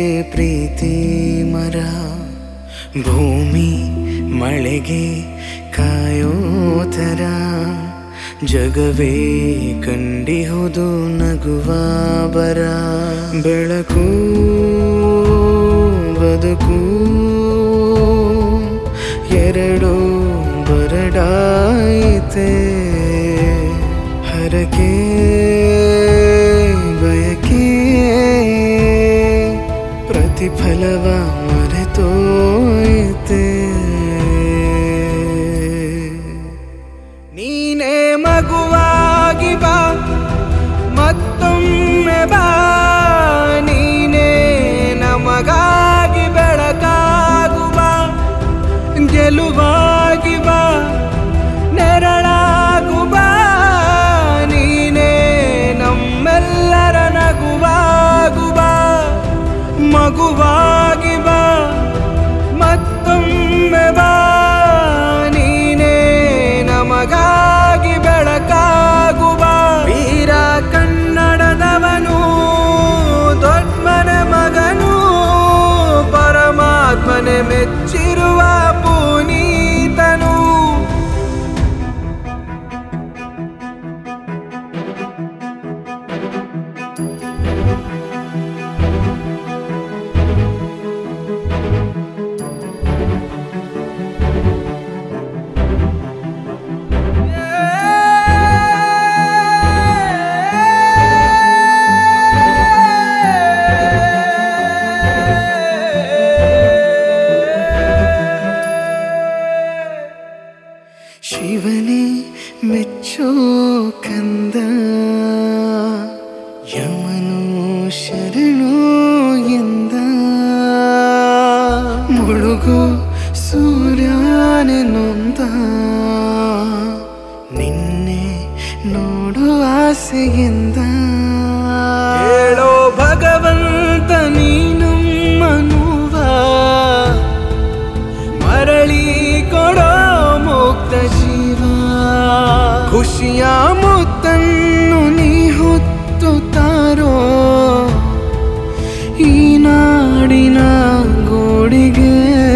ಪ್ರೀತಿ ಮರ ಭೂಮಿ ಮಳೆಗೆ ಕಾಯೋ ಥರ ಜಗವೇ ಕಂಡಿಹುದು ನಗುವ ಬರ ಬೆಳಕು ಬದುಕು ಎರಡು ಬರಡಾಯಿತೆ ಹರಕೆ ಬಯಕೆ ಪ್ರತಿಫಲವ ಮರೆತೋಯ್ತೆ ನೀನೇ ಮಗುವಾಗಿ ಬಾ ಮತ್ತೊಮ್ಮೆ ಬಾ ನೀನೇ ನಮಗಾಗಿ ಬೆಳಕಾಗು ಬಾ ಗೆಲುವಾಗಿ ಬಾ ನೆರಳಾಗು ಬಾ ನೀನೇ ನಮ್ಮೆಲ್ಲರ ನಗುವಾಗು ಬಾ ಮಗುವಾಗಿ ಬಾ ಮತ್ತೊಮ್ಮೆ ಬಾ ನೀನೇ ನಮಗಾಗಿ ಬೆಳಕಾಗು ಬಾ ವೀರ ಕನ್ನಡದವನು ದೊಡ್ಡಮನೆ ಮಗನು ಪರಮಾತ್ಮನೆ ಮೆಚ್ಚಿರುವ ಪುನೀತನು ಶಿವನೇ ಮೆಚ್ಚೋ ಕಂದ ಯಮನು ಶರಣು ಎಂದ ಮುಳುಗು ಸೂರ್ಯನೆ ನೊಂದ ನಿನ್ನೆ ನೋಡು ಆಸೆಯಿಂದ ಹೇಳೋ ಭಗವಂತ ನೀನಮ್ಮನುವ ಮರಳಿ ಕೊಡೋ ಮುಕ್ತ ಜೀವ ಖುಷಿಯ ಮುತ್ತನ್ನು ನೀ ಹೊತ್ತು ತಾರೋ ಈ ನಾಡಿನ ಗೋಡಿಗೆ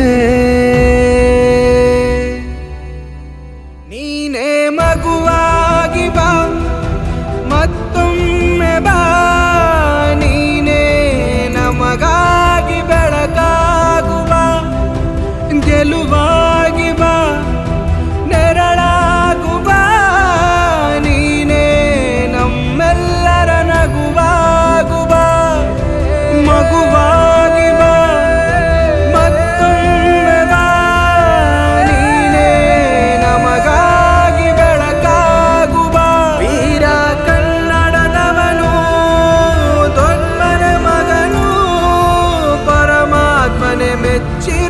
ನೀನೇ ಮಗುವಾಗಿ ಬಾ ಮತ್ತೊಮ್ಮೆ ಬಾ ನೀನೇ ನಮಗಾಗಿ ಬೆಳಕಾಗು ಬಾ ಗೆಲುವಾಗಿ ಬಾ ನೆರಳಾಗು ಬಾ ನೀನೇ ನಮ್ಮೆಲ್ಲರ ನಗುವಾಗು ಬಾ ಮಗುವಾಗಿ ಬಾ ಮತ್ತೊಮ್ಮೆ ಬಾ ನೀನೇ ನಮಗಾಗಿ ಬೆಳಕಾಗು ಬಾ ವೀರ ಕನ್ನಡದವನು ದೊಡ್ಡಮನೆ ಮಗನು ಪರಮಾತ್ಮನೆ ಮೆಚ್ಚಿ